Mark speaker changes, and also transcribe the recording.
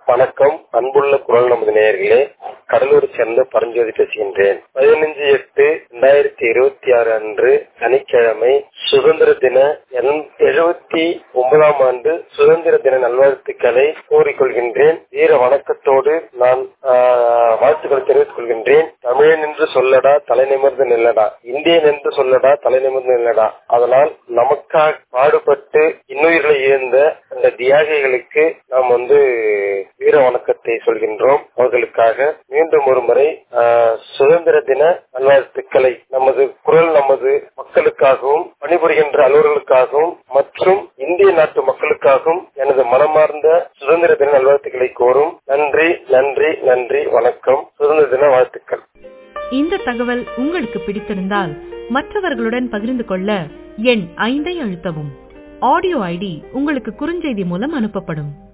Speaker 1: வணக்கம் அன்புள்ள குரல் நமது நேயர்களே கடலூரை சேர்ந்த பரஞ்சோதி பேசுகின்றேன் பதினஞ்சு எட்டு இரண்டாயிரத்தி இருபத்தி ஆறு அன்று சனிக்கிழமை சுதந்திர தின எழுபத்தி ஒன்பதாம் ஆண்டு சுதந்திர தின நல்வாழ்த்துக்களை கூறிக்கொள்கின்றேன் வீர வணக்கத்தோடு நான் ஆஹ், வாழ்த்துக்களை தெரிவித்துக் கொள்கின்றேன் தமிழன் என்று சொல்லடா தலை நிமிர்ந்து நில்லடா இந்தியன் என்று சொல்லடா தலை நிமிர்ந்து நில்லடா அதனால் நமக்காக பாடுபட்டு இன்னுயிர்களை இழந்த அந்த தியாகிகளுக்கு நாம் வந்து வீர வணக்கத்தை சொல்கின்றோம் அவர்களுக்காக மீண்டும் ஒரு முறை ஆஹ், சுதந்திர தின நல்வாழ்த்துக்களை நமது குரல் நமது மக்களுக்காகவும் பணிபுரிகின்ற அலுவலர்களுக்காகவும் மற்றும் இந்திய நாட்டு மக்களுக்காகவும் எனது மனமார்ந்த சுதந்திர தின நல்வாழ்த்துக்களை கோரும் நன்றி நன்றி நன்றி வணக்கம் சுதந்திர தின வாழ்த்துக்கள்
Speaker 2: இந்த தகவல் உங்களுக்கு பிடித்திருந்தால் மற்றவர்களுடன் பகிர்ந்து கொள்ள எண் ஐந்தை அழுத்தவும் ஆடியோ ஐடி உங்களுக்கு குறுஞ்செய்தி மூலம் அனுப்பப்படும்